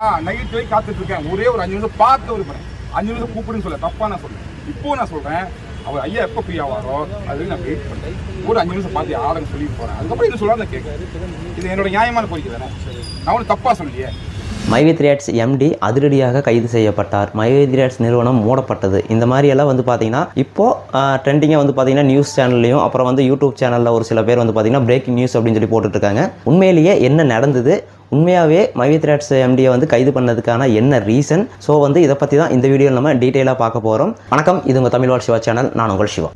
night வரைக்கும் காத்துட்டு இருக்கேன் ஒரே ஒரு அஞ்சு நிமிஷம் பார்த்து ஒரு பண்ணேன் அஞ்சு நிமிஷம் கூப்பிடுன்னு சொல்ல தப்பா நான் சொல்றேன் இப்போ நான் சொல்றேன் அவர் ஐயா எப்போ ஃப்ரீ ஆவாரோ அது நான் வெயிட் பண்றேன் ஒரு அஞ்சு நிமிஷம் பார்த்து ஆளுங்க சொல்லிட்டு போறேன் அதுக்கப்புறம் இது சொல்ல நான் கேட்கறேன் இது என்னோட நியாயமான கோரிக்கை தானே நான் ஒன்றும் தப்பா சொல்லியே மைவி த்ரேட்ஸ் எம்டி அதிரடியாக கைது செய்யப்பட்டார் மைவி த்ரேட்ஸ் நிறுவனம் மூடப்பட்டது இந்த மாதிரி எல்லாம் வந்து பார்த்தீங்கன்னா இப்போ ட்ரெண்டிங்காக வந்து பார்த்தீங்கன்னா நியூஸ் சேனல்லையும் அப்புறம் வந்து யூடியூப் சேனலில் ஒரு சில பேர் வந்து பார்த்தீங்கன்னா பிரேக்கிங் நியூஸ் அப்படின்னு சொல்லி போட்டுட்டு இருக்காங்க உண்மையிலேயே என்ன நடந்தது உண்மையாகவே மைவி த்ரேட்ஸ் எம்டியை வந்து கைது பண்ணதுக்கான என்ன ரீசன் ஸோ வந்து இதை பற்றி தான் இந்த வீடியோவில் நம்ம டீட்டெயிலாக பார்க்க போகிறோம் வணக்கம் இது உங்கள் தமிழ் வாழ் சிவா சேனல் நான் உங்கள் சிவா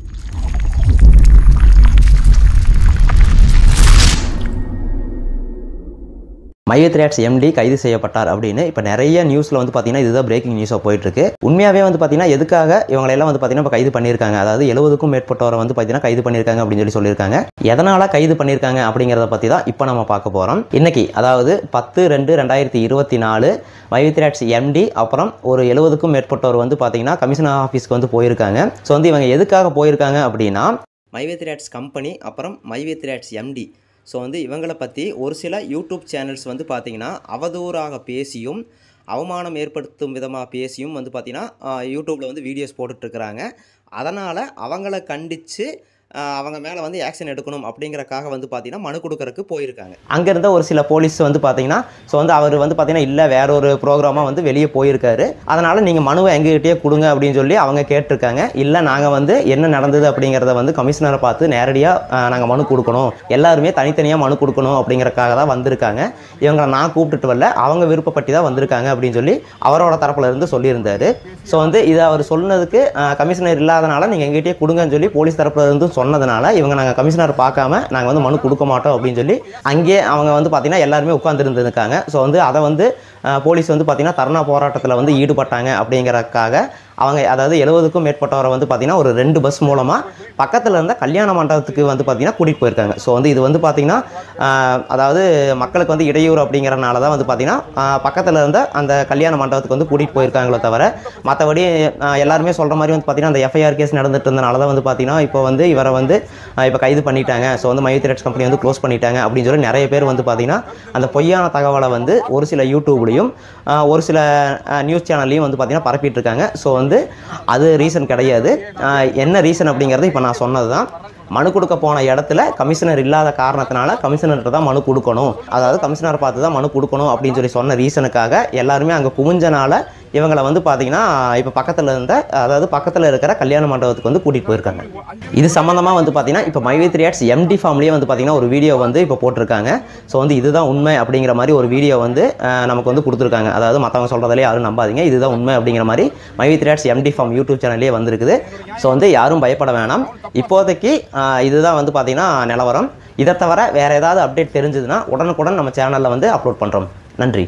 மைய த்ரேட்ஸ் எம்டி கைது செய்யப்பட்டார் அப்படின்னு இப்போ நிறைய நியூஸில் வந்து பார்த்தீங்கன்னா இதுதான் பிரேக்கிங் நியூஸாக போயிட்டு இருக்கு உண்மையாகவே வந்து பார்த்தீங்கன்னா எதுக்காக இவங்களெல்லாம் வந்து பார்த்தீங்கன்னா இப்போ கைது பண்ணியிருக்காங்க அதாவது எழுபதுக்கும் மேற்பட்டவரை வந்து பார்த்தீங்கன்னா கைது பண்ணியிருக்காங்க அப்படின்னு சொல்லி சொல்லியிருக்காங்க எதனால் கைது பண்ணியிருக்காங்க அப்படிங்கிறத பற்றி தான் இப்போ நம்ம பார்க்க போகிறோம் இன்னைக்கு அதாவது பத்து ரெண்டு ரெண்டாயிரத்தி இருபத்தி நாலு மைவி த்ரேட்ஸ் எம்டி அப்புறம் ஒரு எழுபதுக்கும் மேற்பட்டவர் வந்து பார்த்தீங்கன்னா கமிஷனர் ஆஃபீஸ்க்கு வந்து போயிருக்காங்க ஸோ வந்து இவங்க எதுக்காக போயிருக்காங்க அப்படின்னா மைவே த்ரேட்ஸ் கம்பெனி அப்புறம் மைவே த்ரேட்ஸ் எம்டி ஸோ வந்து இவங்களை பற்றி ஒரு சில யூடியூப் சேனல்ஸ் வந்து பார்த்திங்கன்னா அவதூறாக பேசியும் அவமானம் ஏற்படுத்தும் விதமாக பேசியும் வந்து பார்த்திங்கன்னா யூடியூப்பில் வந்து வீடியோஸ் போட்டுட்ருக்குறாங்க அதனால் அவங்கள கண்டித்து அவங்க மேலே வந்து ஆக்ஷன் எடுக்கணும் அப்படிங்கறக்காக வந்து பார்த்தீங்கன்னா மனு கொடுக்கறதுக்கு போயிருக்காங்க அங்கே இருந்த ஒரு சில போலீஸ் வந்து பார்த்தீங்கன்னா ஸோ வந்து அவர் வந்து பார்த்தீங்கன்னா இல்லை வேற ஒரு ப்ரோக்ராமாக வந்து வெளியே போயிருக்காரு அதனால் நீங்கள் மனுவை எங்ககிட்டயே கொடுங்க அப்படின்னு சொல்லி அவங்க கேட்டிருக்காங்க இல்லை நாங்கள் வந்து என்ன நடந்தது அப்படிங்கிறத வந்து கமிஷனரை பார்த்து நேரடியாக நாங்கள் மனு கொடுக்கணும் எல்லாருமே தனித்தனியாக மனு கொடுக்கணும் அப்படிங்கறக்காக தான் வந்திருக்காங்க இவங்களை நான் கூப்பிட்டுட்டு வரல அவங்க விருப்பப்பட்டு தான் வந்திருக்காங்க அப்படின்னு சொல்லி அவரோட தரப்புல இருந்து சொல்லியிருந்தாரு ஸோ வந்து இதை அவர் சொன்னதுக்கு கமிஷனர் இல்லாதனால நீங்கள் எங்கிட்டே கொடுங்கன்னு சொல்லி போலீஸ் தரப்புல இருந்து சொன்னதுனால இவங்க நாங்கள் கமிஷனர் பார்க்காம நாங்கள் வந்து மனு கொடுக்க மாட்டோம் அப்படின்னு சொல்லி அங்கேயே அவங்க வந்து பார்த்தீங்கன்னா எல்லாருமே உட்காந்துருந்துருக்காங்க ஸோ வந்து அதை வந்து அஹ், போலீஸ் வந்து பார்த்தீங்கன்னா தர்ணா போராட்டத்தில் வந்து ஈடுபட்டாங்க அப்படிங்கறக்காக அவங்க அதாவது எழுபதுக்கும் மேற்பட்டவரை வந்து பார்த்தீங்கன்னா ஒரு ரெண்டு பஸ் மூலமாக பக்கத்தில் இருந்த கல்யாண மண்டபத்துக்கு வந்து பார்த்தீங்கன்னா கூட்டிகிட்டு போயிருக்காங்க ஸோ வந்து இது வந்து பார்த்தீங்கன்னா ஆஹ், அதாவது மக்களுக்கு வந்து இடையூறு அப்படிங்கிறனால தான் வந்து பார்த்தீங்கன்னா பக்கத்தில் இருந்த அந்த கல்யாண மண்டபத்துக்கு வந்து கூட்டிகிட்டு போயிருக்காங்களோ தவிர மற்றபடி எல்லாருமே சொல்கிற மாதிரி வந்து பார்த்தீங்கன்னா அந்த எஃப்ஐஆர் கேஸ் நடந்துட்டு இருந்தனால தான் வந்து பார்த்தீங்கன்னா இப்போ வந்து இவரை வந்து இப்போ கைது பண்ணிட்டாங்க ஸோ வந்து மைத்ரேட்ஸ் கம்பெனி வந்து க்ளோஸ் பண்ணிட்டாங்க அப்படின்னு சொல்லி நிறைய பேர் வந்து பார்த்தீங்கன்னா அந்த பொய்யான தகவலை வந்து ஒரு சில யூடியூப்லேயும் ஒரு சில நியூஸ் சேனல்லையும் வந்து பார்த்தீங்கன்னா பரப்பிட்டு இருக்காங்க ஸோ வந்து அது ரீசன் கிடையாது ஆஹ் என்ன ரீசன் அப்படிங்கிறது இப்போ நான் சொன்னது தான் மனு கொடுக்க போன இடத்துல கமிஷனர் இல்லாத காரணத்தினால கமிஷனர்கிட்ட தான் மனு கொடுக்கணும் அதாவது கமிஷனர் பார்த்து தான் மனு கொடுக்கணும் அப்படின்னு சொல்லி சொன்ன ரீசனுக்காக எல்லாருமே அங்கே குவிஞ்சனால இவங்களை வந்து பார்த்தீங்கன்னா இப்போ பக்கத்தில் இருந்த அதாவது பக்கத்தில் இருக்கிற கல்யாண மண்டபத்துக்கு வந்து கூட்டிகிட்டு போயிருக்காங்க இது சம்மந்தமாக வந்து பார்த்தீங்கன்னா இப்போ மைவே த்ரீ எம்டி ஃபார்ம்லேயே வந்து பார்த்தீங்கன்னா ஒரு வீடியோ வந்து இப்போ போட்டிருக்காங்க ஸோ வந்து இதுதான் உண்மை அப்படிங்கிற மாதிரி ஒரு வீடியோ வந்து அஹ், நமக்கு வந்து கொடுத்துருக்காங்க அதாவது மற்றவங்க சொல்கிறதுலே யாரும் நம்பாதீங்க இதுதான் உண்மை அப்படிங்கிற மாதிரி மைவி த்ரீ எம்டி ஃபார்ம் யூடியூப் சேனல்லே வந்திருக்குது ஸோ வந்து யாரும் பயப்பட வேணாம் இப்போதைக்கு அஹ், இதுதான் வந்து பார்த்தீங்கன்னா நிலவரம் இதை தவிர வேறு ஏதாவது அப்டேட் தெரிஞ்சதுன்னா உடனுக்குடன் நம்ம சேனலில் வந்து அப்லோட் பண்ணுறோம் நன்றி